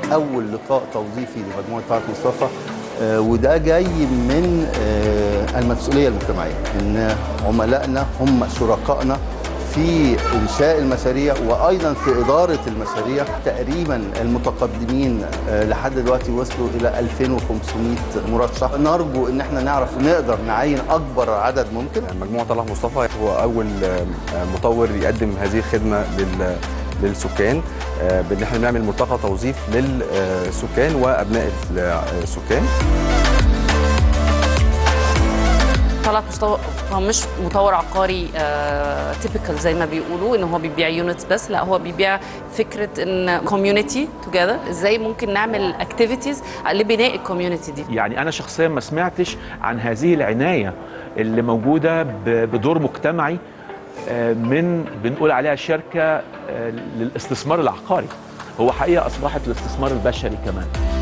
اول لقاء توظيفي لمجموعه طلعت مصطفى آه، وده جاي من آه، المسؤوليه المجتمعيه ان عملائنا هم شركائنا في انشاء المشاريع وايضا في اداره المشاريع تقريبا المتقدمين آه، لحد دلوقتي وصلوا الى 2500 مرشح نرجو ان احنا نعرف نقدر نعين اكبر عدد ممكن مجموعة طلعت مصطفى هو أول آه، مطور يقدم هذه الخدمة لل للسكان آه، بان احنا بنعمل ملتقى توظيف للسكان وابناء السكان طلعت مستوى هو مش مطور عقاري تيبيكال زي ما بيقولوا ان هو بيبيع يونتس بس لا هو بيبيع فكره ان كوميونتي توجذر ازاي ممكن نعمل اكتيفيتيز لبناء الكوميونتي دي يعني انا شخصيا ما سمعتش عن هذه العنايه اللي موجوده ب- بدور مجتمعي آه، من بنقول عليها شركه آه، للاستثمار العقاري هو حقيقه اصبحت الاستثمار البشري كمان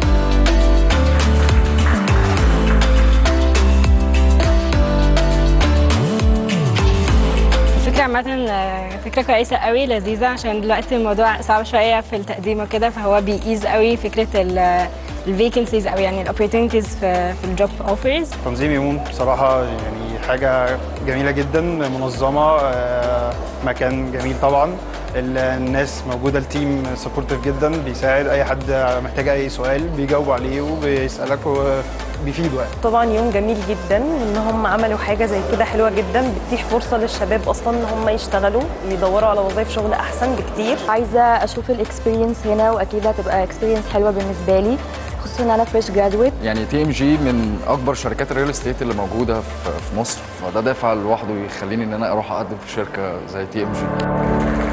الفكرة عامة آه، فكرة كويسة قوي لذيذة عشان دلوقتي الموضوع صعب شوية في التقديم وكده فهو بيقيز قوي فكرة الفيكنسيز او يعني الاوبورتونيتيز في في الجوب اوفرز تنظيم يوم بصراحة يعني حاجة جميلة جدا منظمة آه، مكان جميل طبعا ال- الناس موجودة التيم سبورتيف جدا بيساعد أي حد محتاج أي سؤال بيجاوب عليه وبيسألك وبيفيده يعني طبعا يوم جميل جدا ان هم عملوا حاجه زي كده حلوه جدا بتتيح فرصه للشباب اصلا ان هم يشتغلوا يدوروا على وظائف شغل احسن بكتير عايزه اشوف الاكسبيرينس هنا واكيد هتبقى اكسبيرينس حلوه بالنسبه لي خصوصا ان انا فريش جرادويت يعني تي ام جي من اكبر شركات الريل استيت اللي موجوده في في مصر فده دافع لوحده يخليني ان انا اروح اقدم في شركه زي تي ام جي